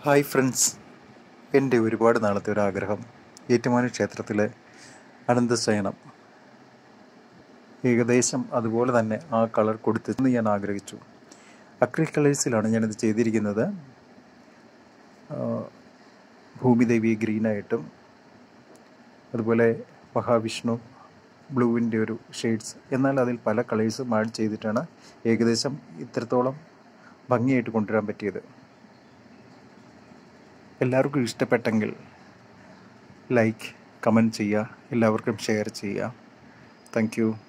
hi friends എൻ്റെ ഒരുപാട് നാളത്തെ ഒരു ആഗ്രഹം ഏറ്റുമാനൂർ ക്ഷേത്രത്തിലെ അനന്തശയനം ഏകദേശം അതുപോലെ തന്നെ ആ കളർ കൊടുത്തെന്ന് ഞാൻ ആഗ്രഹിച്ചു അക്രിൽ കളേഴ്സിലാണ് ഞാനിത് ചെയ്തിരിക്കുന്നത് ആ, ഭൂമിദേവി ഗ്രീനായിട്ടും അതുപോലെ മഹാവിഷ്ണു ബ്ലൂവിൻ്റെ ഒരു ഷെയ്ഡ്സ് എന്നാൽ അതിൽ പല കളേഴ്സും ആഡ് ചെയ്തിട്ടാണ് ഏകദേശം ഇത്രത്തോളം ഭംഗിയായിട്ട് കൊണ്ടുവരാൻ പറ്റിയത് എല്ലാവർക്കും ഇഷ്ടപ്പെട്ടെങ്കിൽ ലൈക്ക് കമൻറ്റ് ചെയ്യുക എല്ലാവർക്കും ഷെയർ ചെയ്യുക താങ്ക് യു